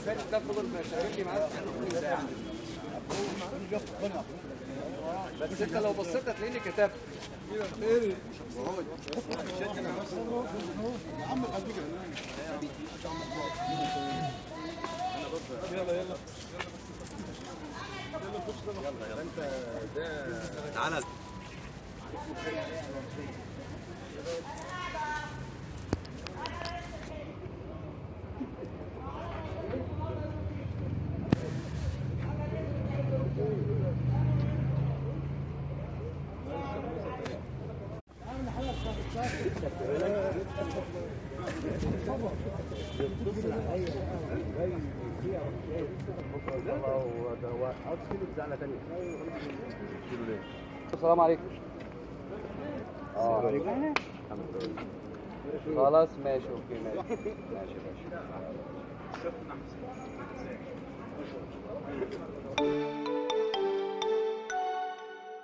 فاتت ده فضل شغال لي معاه 30 ساعه بس انت لو بصيت هتلاقيني كتبت تعالى السلام عليكم اه خلاص ماشي اوكي ماشي ماشي ماشي